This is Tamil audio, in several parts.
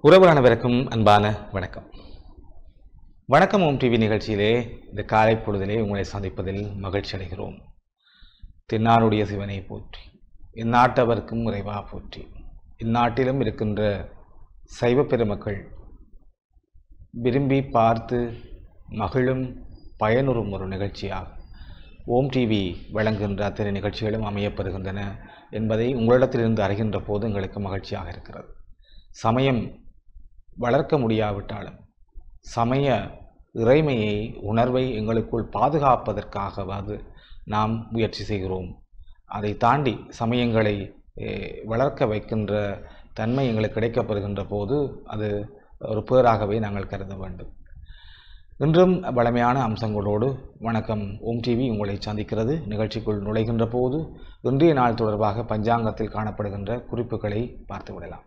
உறவு அனைவருக்கும் அன்பான வணக்கம் வணக்கம் ஓம் டிவி நிகழ்ச்சியிலே இந்த காலை பொழுதிலே உங்களை சந்திப்பதில் மகிழ்ச்சி அடைகிறோம் தென்னாருடைய சிவனை போற்றி இந்நாட்டவர்க்கும் இறைவா போற்றி இந்நாட்டிலும் இருக்கின்ற சைவ பெருமக்கள் விரும்பி பார்த்து மகிழும் பயனுறும் ஒரு நிகழ்ச்சியாகும் ஓம் டிவி வழங்குகின்ற அத்தனை நிகழ்ச்சிகளும் அமையப்பெறுகின்றன என்பதை உங்களிடத்திலிருந்து அறிகின்ற போது எங்களுக்கு மகிழ்ச்சியாக இருக்கிறது சமயம் வளர்க்க முடியாவிட்டாலும் சமய இறைமையை உணர்வை எங்களுக்குள் பாதுகாப்பதற்காகவாது நாம் முயற்சி செய்கிறோம் அதை தாண்டி சமயங்களை eh, வளர்க்க வைக்கின்ற தன்மை எங்களுக்கு கிடைக்கப்பெறுகின்ற போது அது ஒரு பேராகவே நாங்கள் கருத வேண்டும் இன்றும் வளமையான அம்சங்களோடு வணக்கம் ஓம் டிவி உங்களை சந்திக்கிறது நிகழ்ச்சிக்குள் நுழைகின்ற போது இன்றைய நாள் தொடர்பாக பஞ்சாங்கத்தில் காணப்படுகின்ற குறிப்புகளை பார்த்து விடலாம்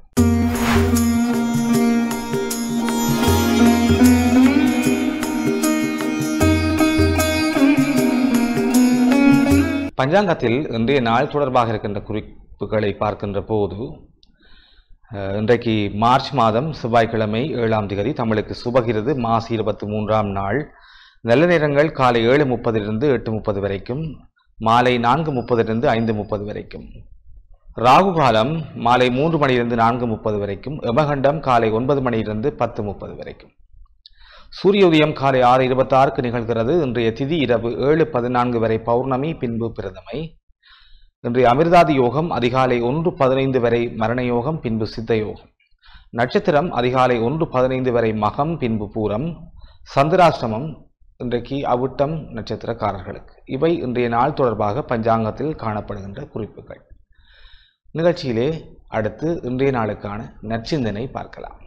பஞ்சாங்கத்தில் இன்றைய நாள் தொடர்பாக இருக்கின்ற குறிப்புகளை பார்க்கின்ற போது அஹ், இன்றைக்கு மார்ச் மாதம் செவ்வாய்க்கிழமை ஏழாம் திகதி தமிழுக்கு சுபகிருது மாசி இருபத்தி மூன்றாம் நாள் நல்ல நேரங்கள் காலை ஏழு முப்பதிலிருந்து எட்டு முப்பது வரைக்கும் மாலை நான்கு முப்பதிலிருந்து ஐந்து முப்பது வரைக்கும் ராகு காலம் மாலை மூன்று மணியிலிருந்து நான்கு முப்பது வரைக்கும் யமகண்டம் காலை ஒன்பது மணியிலிருந்து பத்து முப்பது வரைக்கும் சூரிய உதயம் காலை ஆறு இருபத்தாறுக்கு நிகழ்கிறது இன்றைய திதி இரவு ஏழு பதினான்கு வரை பௌர்ணமி பின்பு பிரதமை இன்றைய அமிர்தாதி யோகம் அதிகாலை ஒன்று பதினைந்து வரை மரண யோகம் பின்பு சித்த யோகம் நட்சத்திரம் அதிகாலை ஒன்று பதினைந்து வரை மகம் பின்பு பூரம் சந்திராஷ்டமம் இன்றைக்கு அவிட்டம் நட்சத்திரக்காரர்களுக்கு இவை இன்றைய நாள் தொடர்பாக பஞ்சாங்கத்தில் காணப்படுகின்ற குறிப்புகள் நிகழ்ச்சியிலே அடுத்து இன்றைய நாளுக்கான நற்சிந்தனை பார்க்கலாம்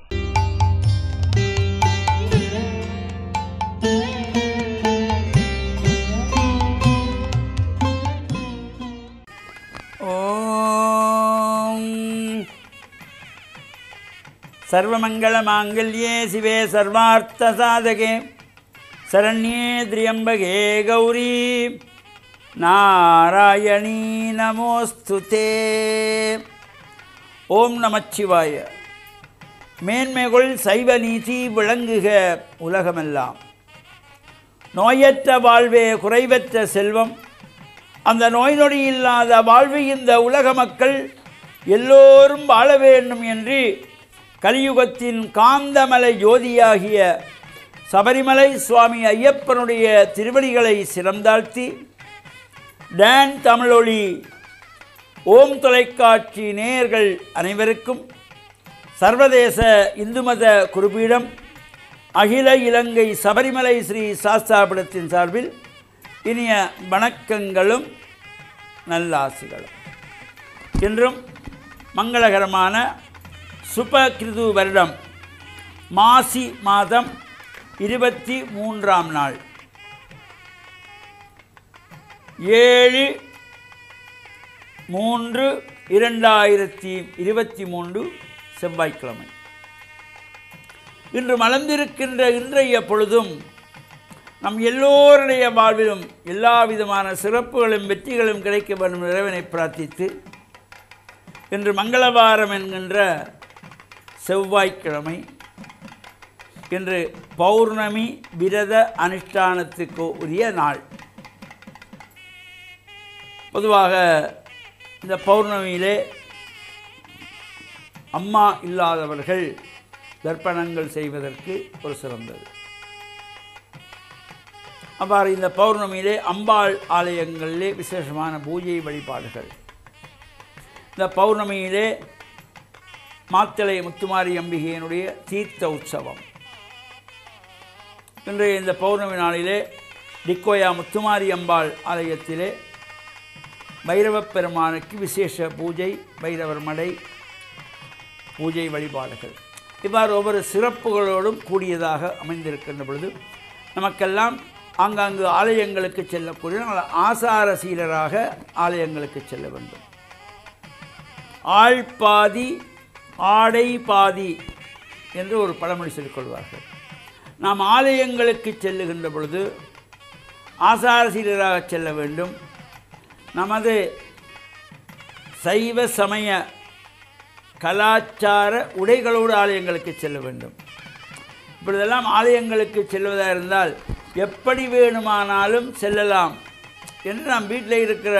ॐ सर्वमङ्गलमाङ्गल्ये शिवे सर्वार्थसाधके शरण्ये त्र्यम्बके गौरी नारायणी नमोऽस्तु ते ஓம் நமச்சிவாய மேன்மைகள் சைவ நீதி விளங்குக உலகமெல்லாம் நோயற்ற வாழ்வே குறைவற்ற செல்வம் அந்த நோய் நொடி இல்லாத வாழ்வு இந்த உலக மக்கள் எல்லோரும் வாழ வேண்டும் என்று கலியுகத்தின் காந்தமலை ஜோதியாகிய சபரிமலை சுவாமி ஐயப்பனுடைய திருவடிகளை சிறந்தாழ்த்தி டான் தமிழொலி ஓம் தொலைக்காட்சி நேயர்கள் அனைவருக்கும் சர்வதேச இந்து மத குறிப்பீடம் அகில இலங்கை சபரிமலை ஸ்ரீ சாஸ்தாபுரத்தின் சார்பில் இனிய வணக்கங்களும் நல்லாசிகளும் இன்றும் மங்களகரமான சுபகிருது வருடம் மாசி மாதம் இருபத்தி மூன்றாம் நாள் ஏழு மூன்று இரண்டாயிரத்தி இருபத்தி மூன்று செவ்வாய்க்கிழமை இன்று மலர்ந்திருக்கின்ற இன்றைய பொழுதும் நம் எல்லோருடைய வாழ்விலும் எல்லா விதமான சிறப்புகளும் வெற்றிகளும் கிடைக்க வேண்டும் இறைவனை பிரார்த்தித்து இன்று மங்களவாரம் என்கின்ற செவ்வாய்க்கிழமை இன்று பௌர்ணமி விரத அனுஷ்டானத்துக்கு உரிய நாள் பொதுவாக இந்த பௌர்ணமியிலே அம்மா இல்லாதவர்கள் தர்ப்பணங்கள் செய்வதற்கு ஒரு சிறந்தது அவ்வாறு இந்த பௌர்ணமியிலே அம்பாள் ஆலயங்களிலே விசேஷமான பூஜை வழிபாடுகள் இந்த பௌர்ணமியிலே மாத்தளை முத்துமாரி அம்பிகையினுடைய தீர்த்த உற்சவம் இன்றைய இந்த பௌர்ணமி நாளிலே டிக்கோயா முத்துமாரி அம்பாள் ஆலயத்திலே பைரவப் பெருமானுக்கு விசேஷ பூஜை பைரவர் மடை பூஜை வழிபாடுகள் இவ்வாறு ஒவ்வொரு சிறப்புகளோடும் கூடியதாக அமைந்திருக்கின்ற பொழுது நமக்கெல்லாம் ஆங்காங்கு ஆலயங்களுக்கு செல்லக்கூடிய நாங்கள் ஆசார சீலராக ஆலயங்களுக்கு செல்ல வேண்டும் ஆள் பாதி ஆடை பாதி என்று ஒரு பழமொழி சொல்லிக் கொள்வார்கள் நாம் ஆலயங்களுக்கு செல்லுகின்ற பொழுது ஆசார சீலராக செல்ல வேண்டும் நமது சைவ சமய கலாச்சார உடைகளோடு ஆலயங்களுக்கு செல்ல வேண்டும் இப்பொழுதெல்லாம் ஆலயங்களுக்கு செல்வதாக இருந்தால் எப்படி வேணுமானாலும் செல்லலாம் என்று நாம் வீட்டில் இருக்கிற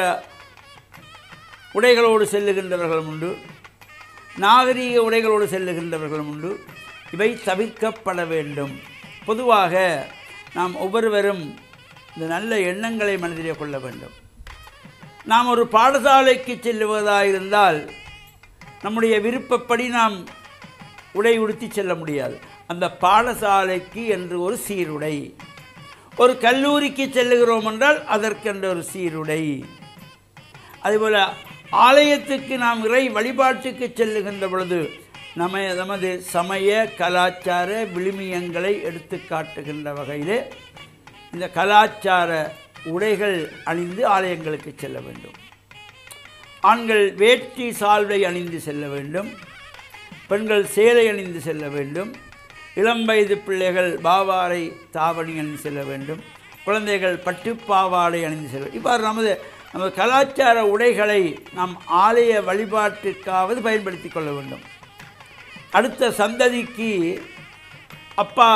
உடைகளோடு செல்லுகின்றவர்களும் உண்டு நாகரீக உடைகளோடு செல்லுகின்றவர்களும் உண்டு இவை தவிர்க்கப்பட வேண்டும் பொதுவாக நாம் ஒவ்வொருவரும் இந்த நல்ல எண்ணங்களை மனதிலே கொள்ள வேண்டும் நாம் ஒரு பாடசாலைக்கு செல்லுவதாக இருந்தால் நம்முடைய விருப்பப்படி நாம் உடை உடுத்தி செல்ல முடியாது அந்த பாடசாலைக்கு என்று ஒரு சீருடை ஒரு கல்லூரிக்கு செல்லுகிறோம் என்றால் அதற்கென்ற ஒரு சீருடை அதுபோல் ஆலயத்துக்கு நாம் இறை வழிபாட்டுக்கு செல்லுகின்ற பொழுது நம்ம நமது சமய கலாச்சார விழுமியங்களை எடுத்து காட்டுகின்ற வகையிலே இந்த கலாச்சார உடைகள் அணிந்து ஆலயங்களுக்கு செல்ல வேண்டும் ஆண்கள் வேட்டி சால்வை அணிந்து செல்ல வேண்டும் பெண்கள் சேலை அணிந்து செல்ல வேண்டும் இளம் வயது பிள்ளைகள் பாவாடை தாவணி அணிந்து செல்ல வேண்டும் குழந்தைகள் பட்டு பாவாடை அணிந்து செல்ல இவ்வாறு நமது நமது கலாச்சார உடைகளை நாம் ஆலய வழிபாட்டிற்காவது பயன்படுத்தி கொள்ள வேண்டும் அடுத்த சந்ததிக்கு அப்பா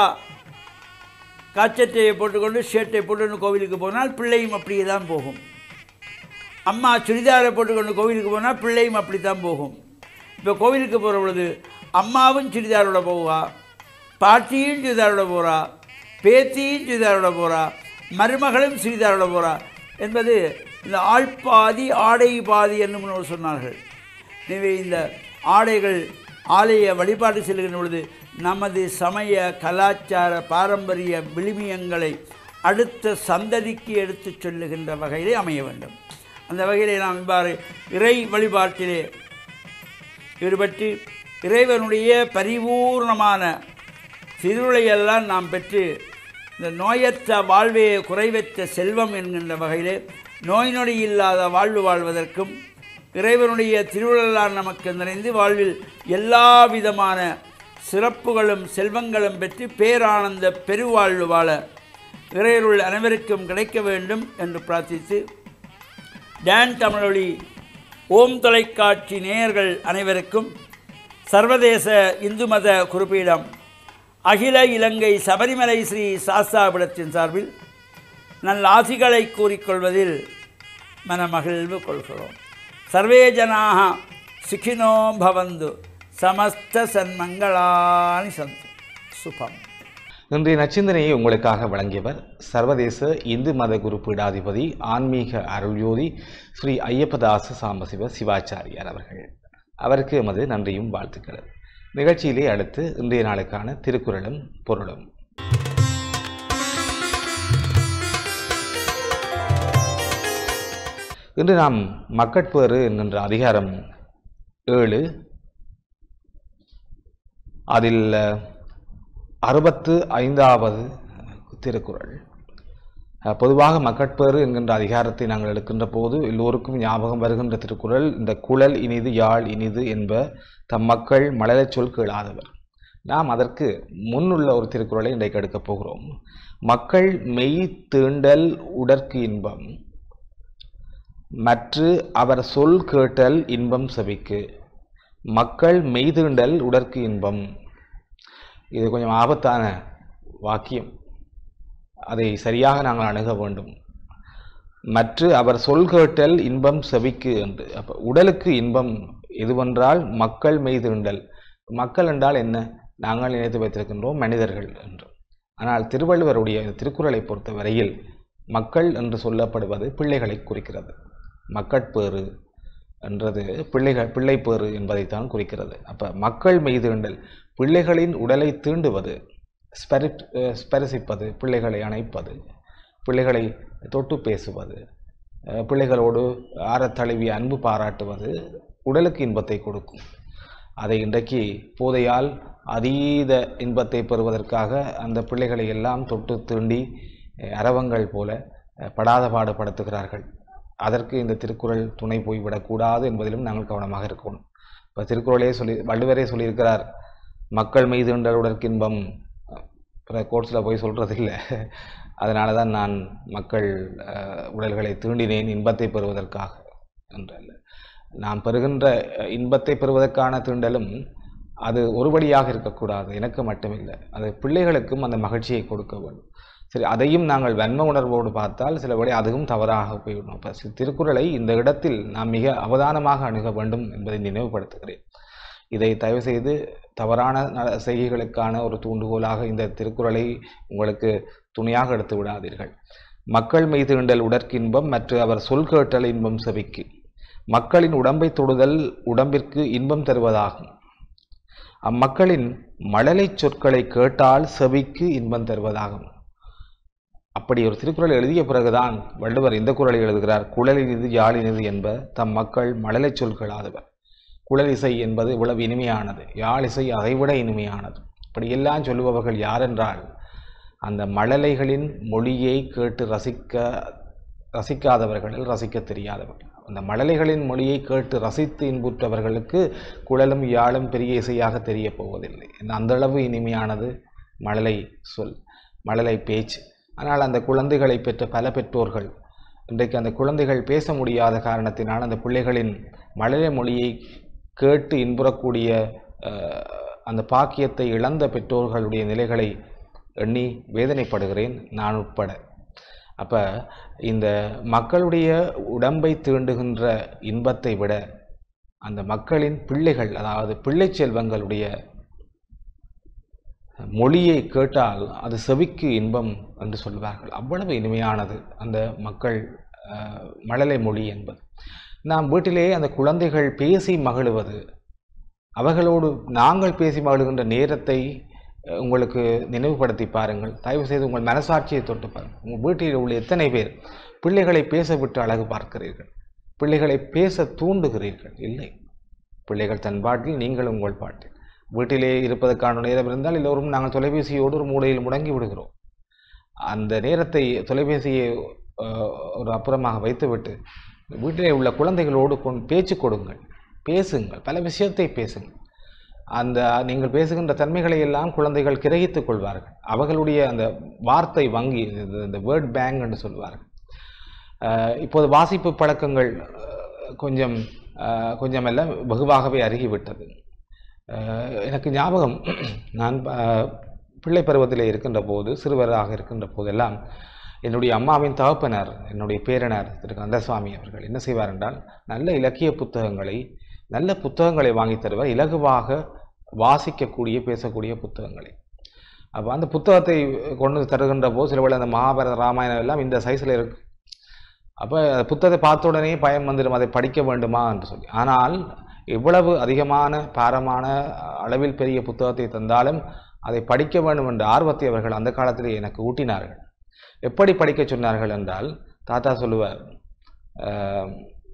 காச்சட்டையை போட்டுக்கொண்டு ஷர்ட்டை போட்டுக்கொண்டு கோவிலுக்கு போனால் பிள்ளையும் அப்படியே தான் போகும் அம்மா சுடிதாரை போட்டுக்கொண்டு கோவிலுக்கு போனால் பிள்ளையும் அப்படி தான் போகும் இப்போ கோவிலுக்கு போகிற பொழுது அம்மாவும் சுடிதாரோட போவா பாட்டியும் சுடிதாரோட போகிறா பேத்தியும் சுடிதாரோட போகிறா மருமகளும் சுடிதாரோட போகிறா என்பது இந்த ஆள் பாதி ஆடை பாதி என்று முன்னோர் சொன்னார்கள் எனவே இந்த ஆடைகள் ஆலய வழிபாடு செல்கின்ற பொழுது நமது சமய கலாச்சார பாரம்பரிய விழுமியங்களை அடுத்த சந்ததிக்கு எடுத்துச் சொல்லுகின்ற வகையிலே அமைய வேண்டும் அந்த வகையிலே நாம் இவ்வாறு இறை வழிபாட்டிலே ஈடுபட்டு இறைவனுடைய பரிபூர்ணமான திருவிழையெல்லாம் நாம் பெற்று இந்த நோயற்ற வாழ்வே குறைவற்ற செல்வம் என்கின்ற வகையிலே நோய் நொடி இல்லாத வாழ்வு வாழ்வதற்கும் இறைவனுடைய திருவிழெல்லாம் நமக்கு நிறைந்து வாழ்வில் எல்லா விதமான சிறப்புகளும் செல்வங்களும் பெற்று பேரானந்த பெருவாழ்வு வாழ இறையருள் அனைவருக்கும் கிடைக்க வேண்டும் என்று பிரார்த்தித்து டான் தமிழொலி ஓம் தொலைக்காட்சி நேயர்கள் அனைவருக்கும் சர்வதேச இந்து மத குறிப்பீடம் அகில இலங்கை சபரிமலை ஸ்ரீ சாஸ்தாபிடத்தின் சார்பில் நல் ஆசிகளை கூறிக்கொள்வதில் மனமகிழ்வு கொள்கிறோம் சர்வே ஜனாக சுகினோ பவந்து சமஸ்த சன்மங்களானி சந்து சுபம் இன்றைய நச்சிந்தனையை உங்களுக்காக வழங்கியவர் சர்வதேச இந்து மத குரு பீடாதிபதி ஆன்மீக அருள்யோதி ஸ்ரீ ஐயப்பதாச சாம்பசிவ சிவாச்சாரியார் அவர்கள் அவருக்கு எமது நன்றியும் வாழ்த்துக்கள் நிகழ்ச்சியிலே அடுத்து இன்றைய நாளுக்கான திருக்குறளும் பொருளும் இன்று நாம் மக்கட்பேறு என்கின்ற அதிகாரம் ஏழு அதில் அறுபத்து ஐந்தாவது திருக்குறள் அஹ், பொதுவாக மக்கட்பேறு என்கின்ற அதிகாரத்தை நாங்கள் எடுக்கின்ற போது எல்லோருக்கும் ஞாபகம் வருகின்ற திருக்குறள் இந்த குழல் இனிது யாழ் இனிது என்ப தம் மக்கள் மழலைச் சொல் கேளாதவர் நாம் அதற்கு முன்னுள்ள ஒரு திருக்குறளை இன்றைக்கு எடுக்கப் போகிறோம் மக்கள் மெய் தீண்டல் உடற்கு இன்பம் மற்று அவர் சொல் கேட்டல் இன்பம் செவிக்கு மக்கள் மெய்தீண்டல் உடற்கு இன்பம் இது கொஞ்சம் ஆபத்தான வாக்கியம் அதை சரியாக நாங்கள் அணுக வேண்டும் மற்ற அவர் சொல் கேட்டல் இன்பம் செவிக்கு என்று அப்போ உடலுக்கு இன்பம் எதுவென்றால் மக்கள் மெய்தீண்டல் மக்கள் என்றால் என்ன நாங்கள் நினைத்து வைத்திருக்கின்றோம் மனிதர்கள் என்று ஆனால் திருவள்ளுவருடைய இந்த திருக்குறளை பொறுத்த வரையில் மக்கள் என்று சொல்லப்படுவது பிள்ளைகளை குறிக்கிறது மக்கட்பேறு என்றது பிள்ளைகள் பிள்ளைப்பேறு என்பதைத்தான் குறிக்கிறது அப்போ மக்கள் மெய்தீண்டல் பிள்ளைகளின் உடலை தீண்டுவது ஸ்பெரிட் ஸ்பெரிசிப்பது பிள்ளைகளை அணைப்பது பிள்ளைகளை தொட்டு பேசுவது அஹ், பிள்ளைகளோடு ஆறத் தழுவி அன்பு பாராட்டுவது உடலுக்கு இன்பத்தை கொடுக்கும் அதை இன்றைக்கு போதையால் அதீத இன்பத்தை பெறுவதற்காக அந்த பிள்ளைகளை எல்லாம் தொட்டு தீண்டி அஹ், அரவங்கள் போல அஹ், படாத பாடுபடுத்துகிறார்கள் அதற்கு இந்த திருக்குறள் துணை போய்விடக்கூடாது என்பதிலும் நாங்கள் கவனமாக இருக்கணும் இப்போ திருக்குறளே சொல்லி வள்ளுவரே சொல்லியிருக்கிறார் மக்கள் மீது உடற்கு இன்பம் பிற கோர்ட்ஸில் போய் சொல்கிறது இல்லை அதனால தான் நான் மக்கள் அஹ், உடல்களை தீண்டினேன் இன்பத்தை பெறுவதற்காக என்றல்ல நாம் பெறுகின்ற அஹ், இன்பத்தை பெறுவதற்கான தீண்டலும் அது ஒருபடியாக இருக்கக்கூடாது எனக்கு மட்டுமில்லை அது பிள்ளைகளுக்கும் அந்த மகிழ்ச்சியை கொடுக்க வேண்டும் சரி அதையும் நாங்கள் வன்ம உணர்வோடு பார்த்தால் சிலபடி அதுவும் தவறாக போய்விடும் அப்போ சி- திருக்குறளை இந்த இடத்தில் நாம் மிக அவதானமாக அணுக வேண்டும் என்பதை நினைவுபடுத்துகிறேன் இதை தயவு செய்து தவறான ந- செய்கைகளுக்கான ஒரு தூண்டுகோலாக இந்த திருக்குறளை உங்களுக்கு துணையாக எடுத்து விடாதீர்கள் மக்கள் மெய்தீண்டல் உடற்கின்பம் மற்ற அவர் சொல் கேட்டல் இன்பம் செவிக்கு மக்களின் உடம்பை தொடுதல் உடம்பிற்கு இன்பம் தருவதாகும் அம்மக்களின் மழலை சொற்களை கேட்டால் செவிக்கு இன்பம் தருவதாகும் அப்படி ஒரு திருக்குறள் எழுதிய பிறகுதான் வள்ளுவர் இந்த குறளை எழுதுகிறார் குழலினிது யாழினிது என்ப தம் மக்கள் மழலை சொற்களாதவர் குழலிசை என்பது இவ்வளவு இனிமையானது யாழிசை அதைவிட இனிமையானது இப்படியெல்லாம் சொல்லுபவர்கள் யாரென்றால் அந்த மழலைகளின் மொழியை கேட்டு ரசிக்க ரசிக்காதவர்கள் ரசிக்க தெரியாதவர்கள் அந்த மழலைகளின் மொழியை கேட்டு ரசித்து இன்புற்றவர்களுக்கு குழலும் யாழும் பெரிய இசையாக தெரிய போவதில்லை அந்த அளவு இனிமையானது மழலை சொல் மழலை பேச்சு ஆனால் அந்த குழந்தைகளை பெற்ற பல பெற்றோர்கள் இன்றைக்கு அந்த குழந்தைகள் பேச முடியாத காரணத்தினால் அந்த பிள்ளைகளின் மழலை மொழியை கேட்டு இன்புறக்கூடிய அஹ், அந்த பாக்கியத்தை இழந்த பெற்றோர்களுடைய நிலைகளை எண்ணி வேதனைப்படுகிறேன் நான் உட்பட அப்போ இந்த மக்களுடைய உடம்பை தீண்டுகின்ற இன்பத்தை விட அந்த மக்களின் பிள்ளைகள் அதாவது பிள்ளை செல்வங்களுடைய மொழியை கேட்டால் அது செவிக்கு இன்பம் என்று சொல்வார்கள் அவ்வளவு இனிமையானது அந்த மக்கள் அஹ், மழலை மொழி என்பது நாம் வீட்டிலே அந்த குழந்தைகள் பேசி மகிழுவது அவர்களோடு நாங்கள் பேசி மகிழ்கின்ற நேரத்தை அஹ், உங்களுக்கு நினைவுபடுத்தி பாருங்கள் தயவு செய்து உங்கள் மனசாட்சியை தொட்டு பாருங்கள் உங்கள் வீட்டில் உள்ள எத்தனை பேர் பிள்ளைகளை பேச விட்டு அழகு பார்க்கிறீர்கள் பிள்ளைகளை பேச தூண்டுகிறீர்கள் இல்லை பிள்ளைகள் தன் பாட்டில் நீங்கள் உங்கள் பாட்டில் வீட்டிலே இருப்பதற்கான நேரம் இருந்தால் எல்லோரும் நாங்கள் தொலைபேசியோடு ஒரு மூலையில் முடங்கி விடுகிறோம் அந்த நேரத்தை தொலைபேசியை அஹ், ஒரு அப்புறமாக வைத்துவிட்டு வீட்டிலே உள்ள குழந்தைகளோடு கொண் பேச்சு கொடுங்கள் பேசுங்கள் பல விஷயத்தை பேசுங்கள் அந்த நீங்கள் பேசுகின்ற தன்மைகளை எல்லாம் குழந்தைகள் கிரகித்துக் கொள்வார்கள் அவர்களுடைய அந்த வார்த்தை வங்கி இது- இந்த வேர்ட் பேங்க் என்று சொல்வார்கள் அஹ், இப்போது வாசிப்பு பழக்கங்கள் அஹ், கொஞ்சம் அஹ், கொஞ்சமெல்லாம் வெகுவாகவே அருகிவிட்டது அஹ், எனக்கு ஞாபகம் நான் அஹ், பிள்ளை பருவத்திலே இருக்கின்ற போது சிறுவராக இருக்கின்ற போதெல்லாம் என்னுடைய அம்மாவின் தகப்பனர் என்னுடைய பேரனர் திரு கந்தசுவாமி அவர்கள் என்ன செய்வார் என்றால் நல்ல இலக்கிய புத்தகங்களை நல்ல புத்தகங்களை வாங்கி தருவார் இலகுவாக வாசிக்கக்கூடிய பேசக்கூடிய புத்தகங்களை அப்போ அந்த புத்தகத்தை கொண்டு வந்து தருகின்ற போது சில வேளை அந்த மகாபாரத ராமாயணம் எல்லாம் இந்த சைஸில் இருக்கு அப்போ புத்தகத்தை பார்த்த உடனே பயம் வந்துடும் அதை படிக்க வேண்டுமா என்று சொல்லி ஆனால் எவ்வளவு அதிகமான பாரமான அளவில் பெரிய புத்தகத்தை தந்தாலும் அதை படிக்க வேண்டும் என்ற ஆர்வத்தை அவர்கள் அந்த காலத்திலே எனக்கு ஊட்டினார்கள் எப்படி படிக்க சொன்னார்கள் என்றால் தாத்தா சொல்லுவார் "ஆஹ்,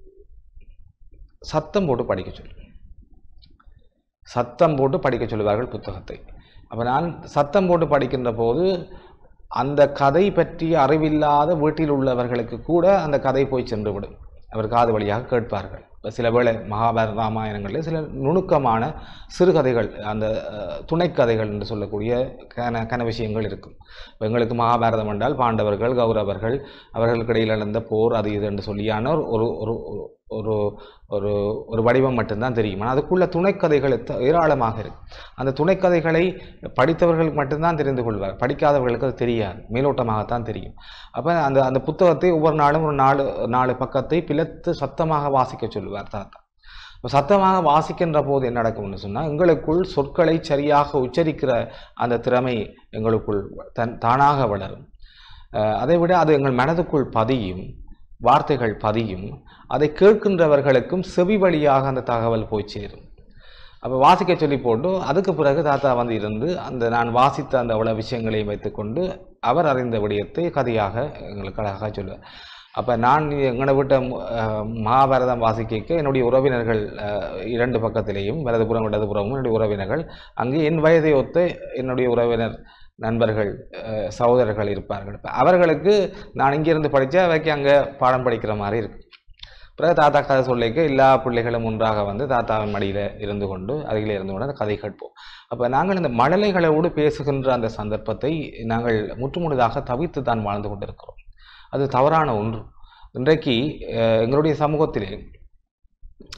சத்தம் போட்டு படிக்க சொல்லு சத்தம் போட்டு படிக்க சொல்லுவார்கள் புத்தகத்தை அப்போ நான் சத்தம் போட்டு படிக்கின்ற போது அந்த கதை பற்றிய அறிவில்லாத வீட்டில் உள்ளவர்களுக்கு கூட அந்த கதை போய் சென்றுவிடும் அவர் காது வழியாக கேட்பார்கள் இப்ப சில வேளை மகாபாரத ராமாயணங்களில் சில நுணுக்கமான சிறுகதைகள் அந்த அஹ், துணைக்கதைகள் என்று சொல்லக்கூடிய கன கன விஷயங்கள் இருக்கும் இப்ப எங்களுக்கு மகாபாரதம் என்றால் பாண்டவர்கள் கௌரவர்கள் அவர்களுக்கு இடையில் நடந்த போர் அது இது என்று சொல்லியான ஒரு ஒரு ஒரு ஒரு ஒரு ஒரு வடிவம் மட்டும்தான் தெரியும் ஆனால் அதுக்குள்ள துணைக்கதைகள் எத்த- ஏராளமாக இருக்கு அந்த துணைக்கதைகளை படித்தவர்களுக்கு மட்டும்தான் தெரிந்து கொள்வார் படிக்காதவர்களுக்கு அது தெரியாது மேலோட்டமாகத்தான் தெரியும் அப்போ அந்த அந்த புத்தகத்தை ஒவ்வொரு நாளும் ஒரு நாலு நாலு பக்கத்தை பிளத்து சத்தமாக வாசிக்க சொல்லுவார் தாத்தா இப்போ சத்தமாக வாசிக்கின்ற போது என்ன நடக்கும்னு சொன்னால் எங்களுக்குள் சொற்களை சரியாக உச்சரிக்கிற அந்த திறமை எங்களுக்குள் தன் தானாக வளரும் அஹ் அதை விட அது எங்கள் மனதுக்குள் பதியும் வார்த்தைகள் பதியும் அதை கேட்கின்றவர்களுக்கும் செவி வழியாக அந்த தகவல் போய் சேரும் அப்போ வாசிக்க சொல்லி போட்டு அதுக்கு பிறகு தாத்தா வந்து இருந்து அந்த நான் வாசித்த அந்த அவ்வளோ விஷயங்களையும் வைத்துக்கொண்டு அவர் அறிந்த விடயத்தை கதையாக எங்களுக்கு அழகாக சொல்லுவார் அப்போ நான் எங்களை விட்ட அஹ், மகாபாரதம் வாசிக்க என்னுடைய உறவினர்கள் அஹ், இரண்டு பக்கத்திலேயும் வலதுபுறம் இடதுபுறமும் என்னுடைய உறவினர்கள் அங்கே என் வயதை ஒத்த என்னுடைய உறவினர் நண்பர்கள் அஹ், சகோதரர்கள் இருப்பார்கள் இப்ப அவர்களுக்கு நான் இங்கிருந்து படித்தா அவைக்கு அங்கே பாடம் படிக்கிற மாதிரி இருக்கு பிறகு தாத்தா கதை சொல்லிக்க எல்லா பிள்ளைகளும் ஒன்றாக வந்து தாத்தாவின் மடியில் இருந்து கொண்டு அருகில் இருந்து கொண்டு அந்த கதை கேட்போம் அப்போ நாங்கள் இந்த மழலைகளோடு பேசுகின்ற அந்த சந்தர்ப்பத்தை நாங்கள் முற்றுமுழுதாக தவிர்த்து தான் வாழ்ந்து கொண்டிருக்கிறோம் அது தவறான ஒன்று இன்றைக்கு அஹ், எங்களுடைய சமூகத்திலே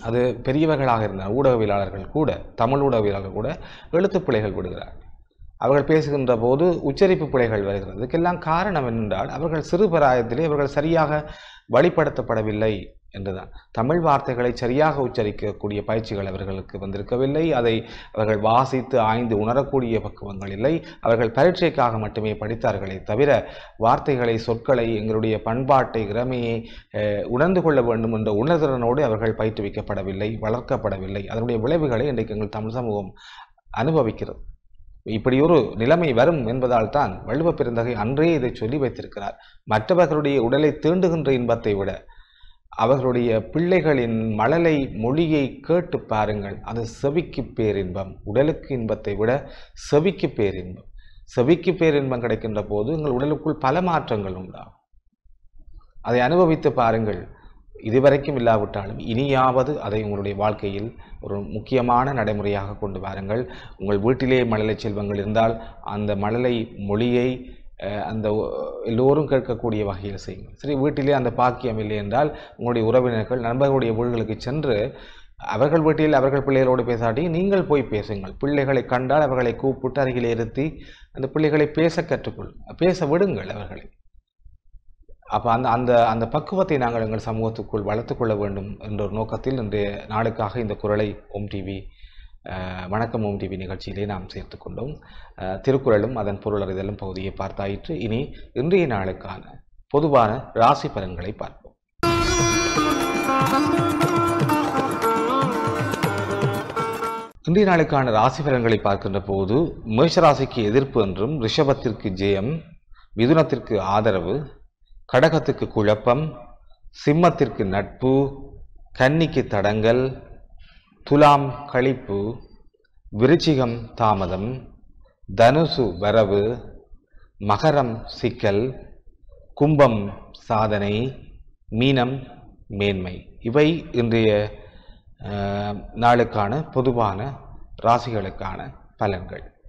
அது பெரியவர்களாக இருந்த ஊடகவியலாளர்கள் கூட தமிழ் ஊடகவியலாளர்கள் கூட எழுத்துப் பிழைகள் விடுகிறார் அவர்கள் பேசுகின்ற போது உச்சரிப்பு பிழைகள் வருகிறது இதுக்கெல்லாம் காரணம் என்னென்றால் அவர்கள் சிறு பிராயத்திலே அவர்கள் சரியாக வழிப்படுத்தப்படவில்லை என்றுதான் தமிழ் வார்த்தைகளை சரியாக உச்சரிக்கக்கூடிய பயிற்சிகள் அவர்களுக்கு வந்திருக்கவில்லை அதை அவர்கள் வாசித்து ஆய்ந்து உணரக்கூடிய பக்குவங்கள் இல்லை அவர்கள் பரீட்சைக்காக மட்டுமே படித்தார்களே தவிர வார்த்தைகளை சொற்களை எங்களுடைய பண்பாட்டை இறமையை அஹ், உணர்ந்து கொள்ள வேண்டும் என்ற உணர்திறனோடு அவர்கள் பயிற்றுவிக்கப்படவில்லை வளர்க்கப்படவில்லை அதனுடைய விளைவுகளை இன்றைக்கு எங்கள் தமிழ் சமூகம் அனுபவிக்கிறது இப்படி ஒரு நிலைமை வரும் என்பதால் தான் வள்ளுவ பெருந்தகை அன்றே இதை சொல்லி வைத்திருக்கிறார் மற்றவர்களுடைய உடலை தீண்டுகின்ற இன்பத்தை விட அவர்களுடைய பிள்ளைகளின் மழலை மொழியை கேட்டு பாருங்கள் அது செவிக்கு பேரின்பம் உடலுக்கு இன்பத்தை விட செவிக்கு பேரின்பம் செவிக்கு பேரின்பம் கிடைக்கின்ற போது உங்கள் உடலுக்குள் பல மாற்றங்கள் உண்டாகும் அதை அனுபவித்து பாருங்கள் இதுவரைக்கும் இல்லாவிட்டாலும் இனியாவது அதை உங்களுடைய வாழ்க்கையில் ஒரு முக்கியமான நடைமுறையாக கொண்டு வாருங்கள் உங்கள் வீட்டிலே மழலை செல்வங்கள் இருந்தால் அந்த மழலை மொழியை அஹ், அந்த ஒ- எல்லோரும் கேட்கக்கூடிய வகையில் செய்யுங்கள் சரி வீட்டிலே அந்த பாக்கியம் இல்லை என்றால் உங்களுடைய உறவினர்கள் நண்பர்களுடைய வீடுகளுக்கு சென்று அவர்கள் வீட்டில் அவர்கள் பிள்ளைகளோடு பேசாட்டி நீங்கள் போய் பேசுங்கள் பிள்ளைகளை கண்டால் அவர்களை கூப்பிட்டு அருகில் இருத்தி அந்த பிள்ளைகளை பேச கற்றுக்கொள் பேச விடுங்கள் அவர்களை அப்போ அந்த அந்த அந்த பக்குவத்தை நாங்கள் எங்கள் சமூகத்துக்குள் வளர்த்துக் கொள்ள வேண்டும் என்ற ஒரு நோக்கத்தில் இன்றைய நாளுக்காக இந்த குரலை ஓம் டிவி அஹ், வணக்கம் ஓம் டிவி நிகழ்ச்சியிலே நாம் சேர்த்து கொண்டோம் அஹ், திருக்குறளும் அதன் பொருளறிதலும் பகுதியை பார்த்தாயிற்று இனி இன்றைய நாளுக்கான பொதுவான ராசி பலன்களை பார்ப்போம் இன்றைய நாளுக்கான ராசி பலன்களை பார்க்கின்ற போது மேஷராசிக்கு எதிர்ப்பு என்றும் ரிஷபத்திற்கு ஜெயம் மிதுனத்திற்கு ஆதரவு கடகத்துக்கு குழப்பம் சிம்மத்திற்கு நட்பு கன்னிக்கு தடங்கல் துலாம் களிப்பு விருச்சிகம் தாமதம் தனுசு வரவு மகரம் சிக்கல் கும்பம் சாதனை மீனம் மேன்மை இவை இன்றைய அஹ், நாளுக்கான பொதுவான ராசிகளுக்கான பலன்கள்